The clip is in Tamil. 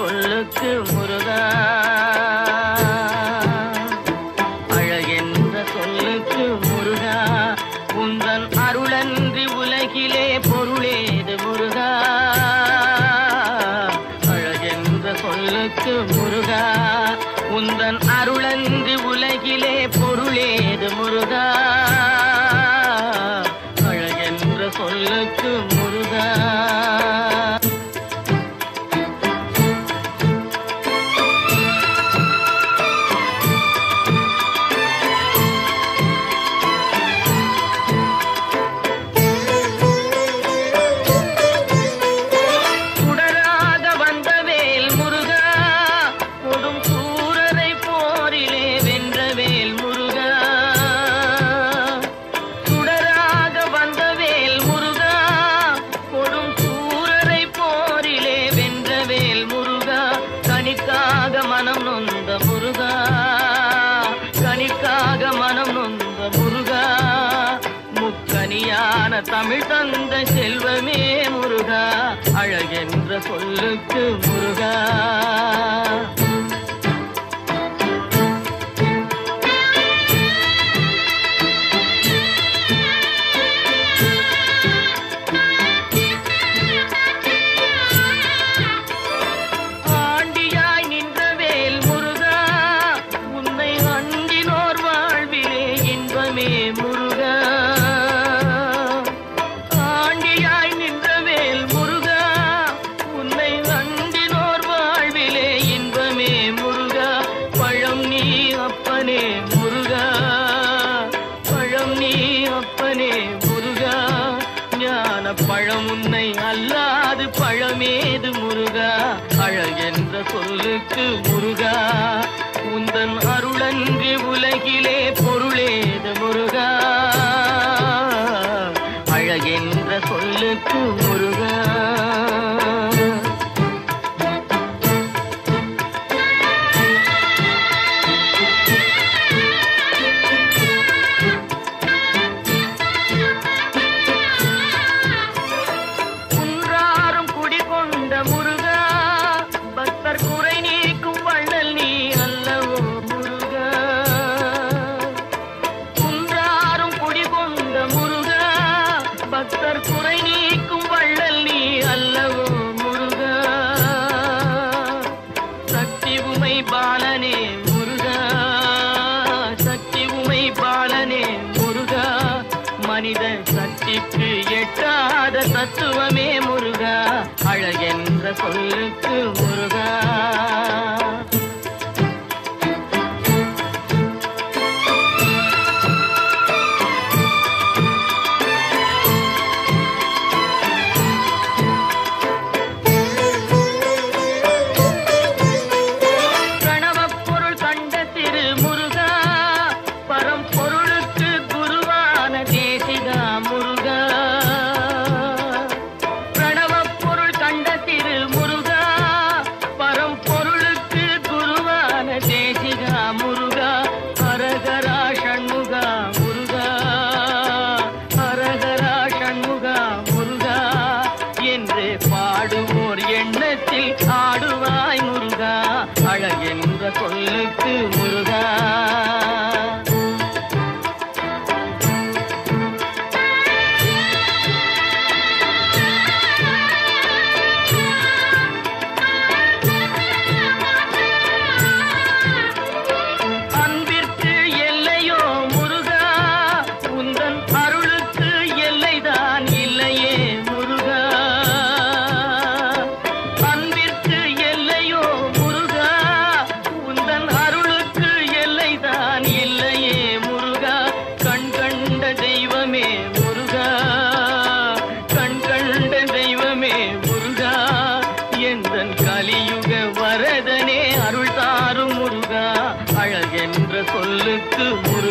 சொல்லுக்கு முருகா அழகென்ற சொல்லுக்கு முருகா உந்தன் அருளன்றி உலகிலே பொருளேது முருகா அழகென்ற சொல்லுக்கு முருகா உந்தன் அருளன்றி உலகிலே பொருளேது முருகா அழகென்ற சொல்லுக்கு முருகா சுடராக வந்த வேல் முருகா கொடும் சூரரை போரிலே வென்ற வேல் முருகா சுடராக வந்த வேல் முருகா கொடும் சூரரை போரிலே வென்ற வேல் முருகா கணிக்காக மனம் நொந்த முருகா கணிக்காக மனம் நொந்த முருகா முக்கனியான தமிழ் தந்த செல்வமே முருகா அழகென்ற சொல்லுக்கு முருகா ஆண்டியாய் நின்ற வேல் முருகா உன்னை அண்டினோர் வாழ்விலே இன்பமே முருகா ஆண்டியாய் நின்ற வேல் முருகா உன்னை அண்டினோர் வாழ்விலே இன்பமே முருகா பழம் நீ அப்பனே முருகா பழம் நீ அப்பனே முருகா ஞான பழம் உன்னை அல்லாது பழமேது முருகா அழகென்ற சொல்லுக்கு முருகா உந்தன் அருளன்றி உலகிலே பொருளேது முருகா அழகென்ற சொல்லுக்கு முருகா குன்றாரும் குடிகொண்ட முருகா பக்தர் குறை நீக்கும் வள்ளல் நீ அல்லவோ முருகா குன்றாரும் குடிகொண்ட முருகா பக்தர் குறை நீக்கும் வள்ளல் நீ அல்லவோ முருகா சக்தி உமை பாலனே முருகா சக்தி உமை பாலனே முருகா மனித சக்திக்கு எட்டாத தத்துவமே முருகா அழகென்ற சொல்லுக்கு முருகா கணவப் பொருள் கண்ட திரு முருகா பரம்பொருளுக்கு குருவான தேசிகா முருகா பிரணவப் பொருள் கண்ட திரு முருகா பரம்பொருளுக்கு குருவான தேசிகா முருகா ஹரஹரா ஷண்முகா முருகா ஹரஹரா ஷண்முகா முருகா என்று பாடுவோர் எண்ணத்தில் ஆடுவாய் முருகா அழகென்ற சொல்லுக்கு முருகா அன்பிற்கு எல்லையோ முருகா உந்தன் அருளுக்கு எல்லைதான் இல்லையே முருகா அன்பிற்கு எல்லையோ முருகா உந்தன் அருளுக்கு எல்லைதான் இல்லையே முருகா கண் கண்ட தெய்வமே முருகா கண் கண்ட தெய்வமே முருகா எந்தன் கலியுக வரதனே அருள் தாரும் முருகா அழகென்ற சொல்லுக்கு முருகா